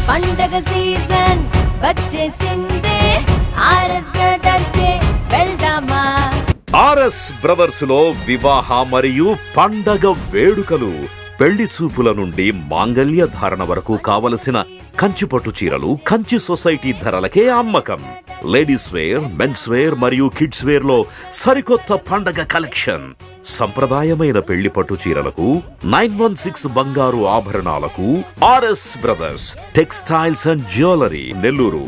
పండగ సీజన్ వచ్చేసిందే RS brothers డే వెళ్దామా ఆర్ఎస్ బ్రదర్స్ లో వివాహ మరియు పండగ వేడుకలు పెళ్లి చూపుల నుండి మాంగళ్య ధారణ వరకు కావలసిన కంచి పట్టు చీరలు కంచి సొసైటీ ధరలకే అమ్మకం లేడీస్ వేర్ మెన్స్ వేర్ మరియు కిడ్స్ వేర్ లో సరికొత్త పండగ కలెక్షన్ సంప్రదాయమైన పెళ్లి పట్టు చీరలకు నైన్ వన్ సిక్స్ బంగారు ఆభరణాలకు RS brothers textiles and jewellery Nellore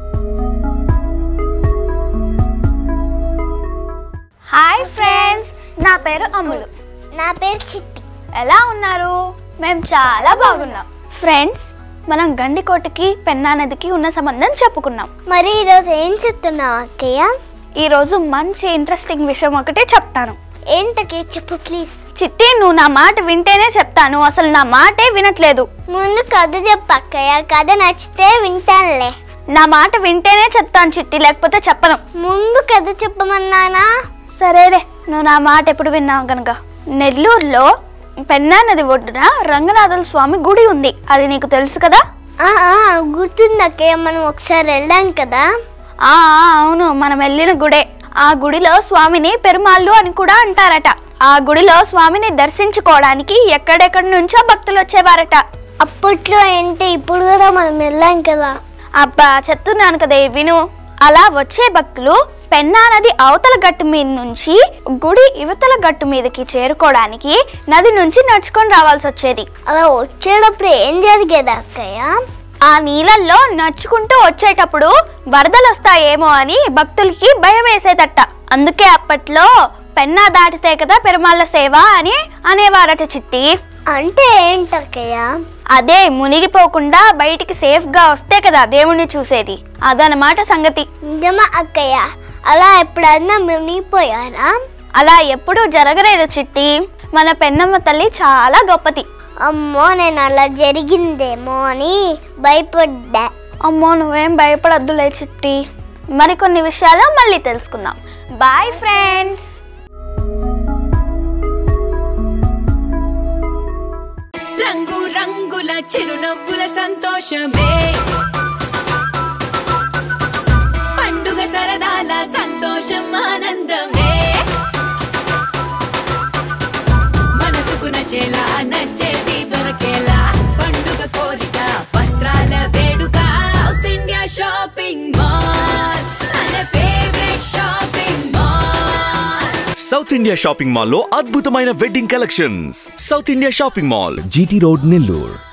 hi friends నా పేరు అమ్ములు నా పేరు చిట్టి ఎలా ఉన్నారు మేము చాలా బాగున్నాం ఫ్రెండ్స్ మనం గండికోటకి పెన్నా నదికి ఉన్న సంబంధం చెప్పుకున్నాం మరి ఈరోజు ఏం చెప్తున్నావు అక్కయ్య ఈరోజు మంచి ఇంట్రెస్టింగ్ విషయం ఒకటే చెప్తాను ఏంటకి చెప్పు ప్లీజ్ చిట్టి నువ్వు నా మాట వింటేనే చెప్తాను అసలు నా మాటే వినట్లేదు ముందు కథ చెప్పు అక్కయ్య కథ నచ్చితే వింటానులే నా మాట వింటేనే చెప్తాను చిట్టి లేకపోతే చెప్పను ముందు కథ చెప్పమన్నానా సరేలే నువ్వు నా మాట ఎప్పుడు విన్నావు కనుక నెల్లూరులో పెన్నా నది ఒడ్డున రంగనాథుల స్వామి గుడి ఉంది అది నీకు తెలుసు కదా ఆ, ఆ, గుర్తుంది అక్కయ్య మనం ఒకసారి వెళ్ళాం కదా ఆ ఆ, అవును మనం వెళ్ళిన గుడే ఆ గుడిలో స్వామిని పెరుమాళ్ళు అని కూడా అంటారట ఆ గుడిలో స్వామిని దర్శించుకోవడానికి ఎక్కడెక్కడి నుంచో భక్తులు వచ్చేవారట అప్పట్లో ఏంటి ఇప్పుడు కూడా మనం వెళ్ళాం కదా అబ్బా చెప్తున్నాను కదా విను అలా వచ్చే భక్తులు పెన్నా నది అవతల గట్టు మీద నుంచి గుడి ఇవతల గట్టు మీదకి చేరుకోవడానికి నది నుంచి నడుచుకొని రావాల్సి వచ్చేది అలా వచ్చేటప్పుడు ఏం జరిగేది అక్కయ్య ఆ నీళ్ళల్లో నడుచుకుంటూ వచ్చేటప్పుడు వరదలు వస్తాయేమో అని భక్తులకి భయం వేసేదట అందుకే అప్పట్లో పెన్నా దాటితే కదా పెరుమాళ్ళ సేవ అని అనేవారట చిట్టి అంటే ఏంటి అక్కయ్య అదే మునిగిపోకుండా బయటికి సేఫ్ గా వస్తే కదా దేవుణ్ణి చూసేది అదనమాట సంగతి నిజమా అక్కయ్య అలా ఎప్పుడన్నా మునిగిపోయారా అలా ఎప్పుడూ జరగలేదు చిట్టి మన పెన్నమ్మ తల్లి చాలా గొప్పది అమ్మో నేను అలా జరిగిందేమో అని భయపడ్డా అమ్మో నువ్వేం భయపడద్దులే చిట్టి మరికొన్ని విషయాలు మళ్ళీ తెలుసుకుందాం బాయ్ ఫ్రెండ్స్ రంగు రంగుల చిరునవ్వుల సంతోషమే పండుగ సరదాల సంతోషం ఆనందమే మనసుకు నచ్చేలా నచ్చేది దొరకేలా పండుగ కోరిక వస్త్రాల వేడుక సౌత్ ఇండియా షాపింగ్ మాల్ మన favourite shopping mall South India shopping mall లో అద్భుతమైన wedding collections South India shopping mall GT road Nellore